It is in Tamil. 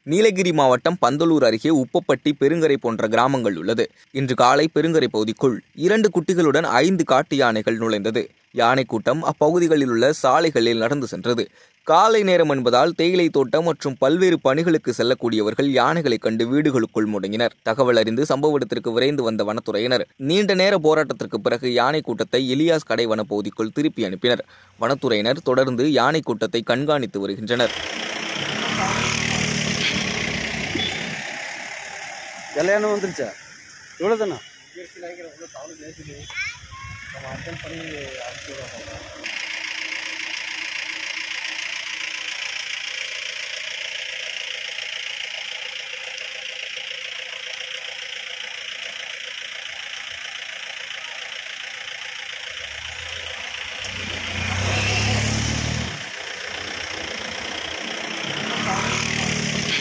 நீலகிரி மாவட்டம் பந்தலூர் அருகே உப்பப்பட்டி பெருங்கரை போன்ற கிராமங்கள் உள்ளது இன்று காலை பெருங்கரை பகுதிக்குள் இரண்டு குட்டிகளுடன் ஐந்து காட்டு யானைகள் நுழைந்தது யானை கூட்டம் அப்பகுதிகளில் உள்ள சாலைகளில் நடந்து சென்றது காலை நேரம் என்பதால் தேயிலை தோட்டம் மற்றும் பல்வேறு பணிகளுக்கு செல்லக்கூடியவர்கள் யானைகளை கண்டு வீடுகளுக்குள் முடங்கினர் தகவல் அறிந்து சம்பவ இடத்திற்கு விரைந்து வந்த வனத்துறையினர் நீண்ட நேர போராட்டத்திற்கு பிறகு யானை கூட்டத்தை இலியாஸ் கடை வனப்பகுதிக்குள் திருப்பி அனுப்பினர் வனத்துறையினர் தொடர்ந்து யானை கூட்டத்தை கண்காணித்து வருகின்றனர் எல்லா வந்துருச்சா இவ்வளோ தானே நம்ம அட்டன் பண்ணி அனுப்பிச்சு விடுறோம்